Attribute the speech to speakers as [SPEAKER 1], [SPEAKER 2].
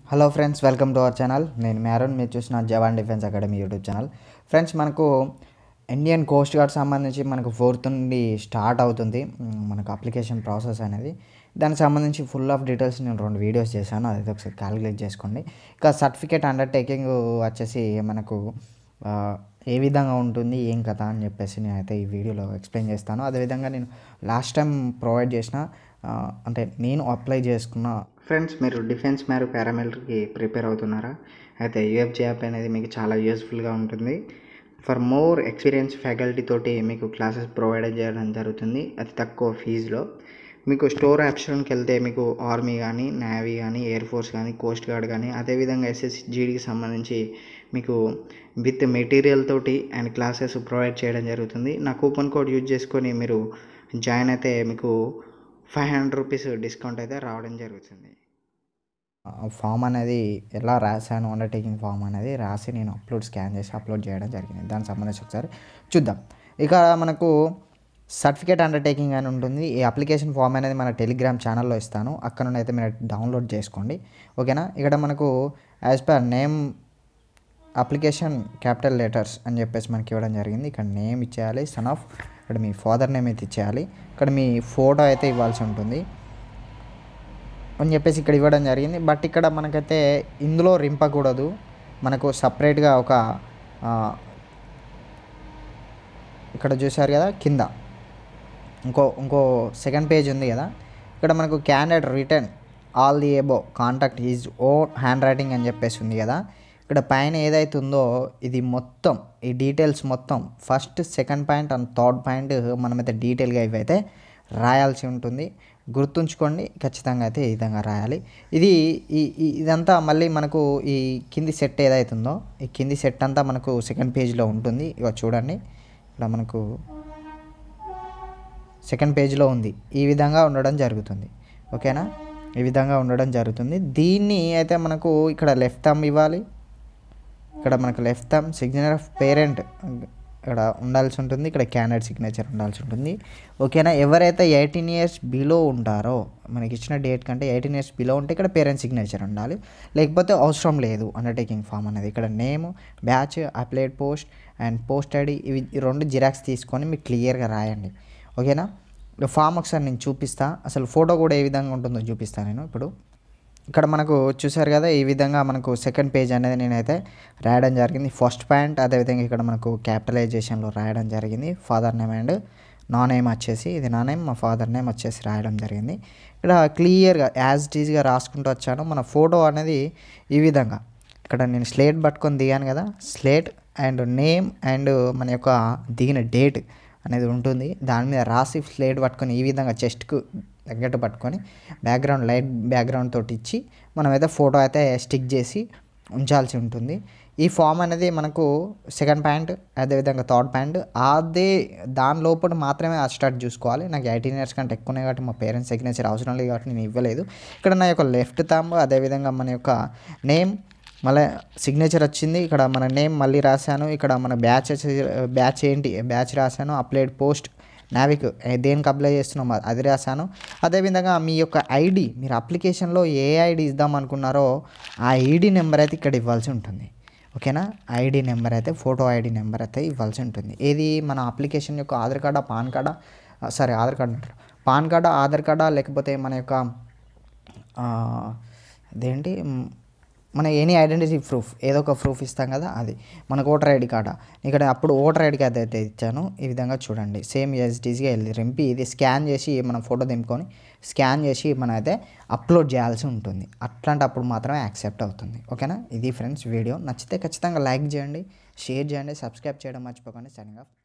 [SPEAKER 1] hello friends welcome to our channel నేను మ్యారోన్ మీరు చూసిన Jawan defence academy YouTube channel friends మనకు ఇండియన్ కోస్ట్ గార్డ్ సంబంధించి మనకు ఫోర్త్ నుండి స్టార్ట్ అవుతుంది మ్, మనకు అప్లికేషన్ ప్రాసెస్ అనేది దానికి సంబంధించి ఫుల్ ఆఫ్ డీటెయిల్స్ నేను రెండు వీడియోస్ చేశాను అది ఒకసారి క్యాలిక్యులేట్ చేసుకోండి ఇక సర్టిఫికేట్ అండర్టేకింగ్ వచ్చేసి మనకు ఆ, ఏ విధంగా ఉంటుంది ఏం కథ అని చెప్పేసి నేనైతే ఈ వీడియోలో ఎక్స్ప్లెయిన్ చేస్తాను అదేవిధంగా నేను లాస్ట్ టైం ప్రొవైడ్ చేసిన ఆ, అంటే నేను అప్లై చేసుకున్న ఫ్రెండ్స్ మీరు డిఫెన్స్ మరియు పారామిలిటరీకి ప్రిపేర్ అవుతున్నారా అయితే యూఎఫ్జే యాప్ అనేది మీకు చాలా యూస్ఫుల్గా ఉంటుంది ఫర్ మోర్ ఎక్స్పీరియన్స్ ఫ్యాకల్టీ తోటి మీకు క్లాసెస్ ప్రొవైడ్ చేయడం జరుగుతుంది అతి తక్కువ ఫీజులో మీకు స్టోర్ ఆప్షన్కి వెళ్తే మీకు ఆర్మీ కానీ నేవీ కానీ ఎయిర్ ఫోర్స్ కానీ కోస్ట్ గార్డ్ కానీ అదేవిధంగా ఎస్ఎస్ జీడీకి సంబంధించి మీకు విత్ మెటీరియల్ తోటి అండ్ క్లాసెస్ ప్రొవైడ్ చేయడం జరుగుతుంది నా కూపన్ కోడ్ యూజ్ చేసుకొని మీరు జాయిన్ అయితే మీకు ఫైవ్ హండ్రెడ్ రూపీస్ డిస్కౌంట్ అయితే రావడం జరుగుతుంది ఫామ్ అనేది ఎలా రాశాను అండర్టేకింగ్ ఫామ్ అనేది రాసి నేను అప్లోడ్ స్కాన్ చేసి అప్లోడ్ చేయడం జరిగింది దానికి సంబంధించి ఒకసారి చూద్దాం ఇక మనకు సర్టిఫికేట్ అండర్టేకింగ్ అని ఉంటుంది ఈ అప్లికేషన్ ఫామ్ అనేది మన టెలిగ్రామ్ ఛానల్లో ఇస్తాను అక్కడ నుండి అయితే మీరు డౌన్లోడ్ చేసుకోండి ఓకేనా ఇక్కడ మనకు as per name application capital letters అని చెప్పేసి మనకి ఇవ్వడం జరిగింది ఇక్కడ నేమ్ ఇచ్చేయాలి సన్ ఆఫ్ ఇక్కడ మీ ఫాదర్ నేమ్ అయితే ఇచ్చేయాలి ఇక్కడ మీ ఫోటో అయితే ఇవ్వాల్సి ఉంటుంది అని చెప్పేసి ఇక్కడ ఇవ్వడం జరిగింది బట్ ఇక్కడ మనకైతే ఇందులో రింపకూడదు మనకు సపరేట్గా ఒక ఆ, ఇక్కడ చూశారు కదా కింద ఇంకో ఇంకో సెకండ్ పేజ్ ఉంది కదా ఇక్కడ మనకు candidate return all the above contact is ఓ హ్యాండ్ రైటింగ్ అని చెప్పేసి ఉంది కదా ఇక్కడ పైన ఏదైతే ఉందో ఇది మొత్తం ఈ డీటెయిల్స్ మొత్తం first second point and third point మనమైతే డీటెయిల్గా ఇవైతే రాయాల్సి ఉంటుంది గుర్తుంచుకోండి ఖచ్చితంగా అయితే ఈ విధంగా రాయాలి ఇది ఈ ఈ- ఇదంతా మళ్ళీ మనకు ఈ కింది సెట్ ఏదైతుందో ఈ కింది సెట్ అంతా మనకు సెకండ్ పేజ్లో ఉంటుంది ఇక చూడండి ఇక్కడ మనకు సెకండ్ పేజ్లో ఉంది ఈ విధంగా ఉండడం జరుగుతుంది ఓకేనా ఈ విధంగా ఉండడం జరుగుతుంది దీన్ని అయితే మనకు ఇక్కడ లెఫ్ట్ థమ్ ఇవ్వాలి ఇక్కడ మనకు left thumb signature of parent ఇక్కడ ఉండాల్సి ఉంటుంది ఇక్కడ క్యాండిడేట్ సిగ్నేచర్ ఉండాల్సి ఉంటుంది ఓకేనా ఎవరైతే ఎయిటీన్ ఇయర్స్ బిలో ఉంటారో మనకి ఇచ్చిన డేట్ కంటే ఎయిటీన్ ఇయర్స్ బిలో ఉంటే ఇక్కడ పేరెంట్ సిగ్నేచర్ ఉండాలి లేకపోతే అవసరం లేదు అండర్టేకింగ్ ఫామ్ అనేది ఇక్కడ name batch applied post and post ID ఇవి ఈ రెండు జిరాక్స్ తీసుకొని మీకు క్లియర్గా రాయండి ఓకేనా ఇప్పుడు ఫామ్ ఒకసారి నేను చూపిస్తా అసలు ఫోటో కూడా ఏ విధంగా ఉంటుందో చూపిస్తాను నేను ఇప్పుడు ఇక్కడ మనకు చూసారు కదా ఈ విధంగా మనకు సెకండ్ పేజ్ అనేది నేనైతే రాయడం జరిగింది ఫస్ట్ పాయింట్ అదేవిధంగా ఇక్కడ మనకు క్యాపిటలైజేషన్లో రాయడం జరిగింది ఫాదర్ నేమ్ అండ్ నా నేమ్ వచ్చేసి ఇది నా నేమ్ మా ఫాదర్ నేమ్ వచ్చేసి రాయడం జరిగింది ఇక్కడ క్లియర్గా యాజ్ టీజ్గా రాసుకుంటూ వచ్చాను మన ఫోటో అనేది ఈ విధంగా ఇక్కడ నేను స్లేట్ పట్టుకొని దిగాను కదా స్లేట్ అండ్ నేమ్ అండ్ మన యొక్క దిగిన డేట్ అనేది ఉంటుంది దాని మీద రాసి స్లేట్ పట్టుకొని ఈ విధంగా చెస్ట్కు తగ్గట్టు పట్టుకొని బ్యాక్గ్రౌండ్ లైట్ బ్యాక్గ్రౌండ్ తోటి ఇచ్చి మనమైతే ఫోటో అయితే స్టిక్ చేసి ఉంచాల్సి ఉంటుంది ఈ ఫామ్ అనేది మనకు సెకండ్ పాయింట్ అదేవిధంగా థర్డ్ పాయింట్ అదే దాని లోపల మాత్రమే స్టార్ట్ చూసుకోవాలి నాకు ఎయిటీన్ ఇయర్స్ కంటే ఎక్కువనే కాబట్టి మా పేరెంట్స్ సిగ్నేచర్ అవసరం లేదు కాబట్టి నేను ఇవ్వలేదు ఇక్కడ నా యొక్క లెఫ్ట్ థంబ్ అదేవిధంగా మన యొక్క నేమ్ మళ్ళీ సిగ్నేచర్ వచ్చింది ఇక్కడ మన నేమ్ మళ్ళీ రాశాను ఇక్కడ మన బ్యాచ్ వచ్చేసి- బ్యాచ్ ఏంటి బ్యాచ్ రాశాను అప్లైడ్ పోస్ట్ నావిక్ ఏ- దేనికి అప్లై చేస్తున్నాం అది- అది రాశాను అదేవిధంగా మీ యొక్క ఐడి మీరు అప్లికేషన్లో ఏ ఐడి ఇద్దాం అనుకున్నారో ఆ ఐడి నెంబర్ అయితే ఇక్కడ ఇవ్వాల్సి ఉంటుంది ఓకేనా ఐడి నెంబర్ అయితే ఫోటో ఐడి నెంబర్ అయితే ఇవ్వాల్సి ఉంటుంది ఏది మన అప్లికేషన్ యొక్క ఆధార్ కార్డా పాన్ కార్డా సారీ ఆధార్ కార్డు అంటారు పాన్ కార్డా ఆధార్ కార్డా లేకపోతే మన యొక్క ఆ, అదేంటి మ్, మన ఎనీ ఐడెంటిటీ ప్రూఫ్ ఏదో ఒక ప్రూఫ్ ఇస్తాం కదా అది మనకు ఓటర్ ఐడి కార్డా ఇక్కడ అప్పుడు ఓటర్ ఐడి కార్డ్ అయితే ఇచ్చాను ఈ విధంగా చూడండి సేమ్ ఎస్డీసీగా వెళ్ళి రింపి ఇది స్కాన్ చేసి మనం ఫోటో దింపుకొని స్కాన్ చేసి మనం అయితే అప్లోడ్ చేయాల్సి ఉంటుంది అట్లాంటప్పుడు మాత్రమే యాక్సెప్ట్ అవుతుంది ఓకేనా ఇది ఫ్రెండ్స్ వీడియో నచ్చితే ఖచ్చితంగా లైక్ చేయండి షేర్ చేయండి సబ్స్క్రైబ్ చేయడం మర్చిపోకండి సైనింగ్ ఆఫ్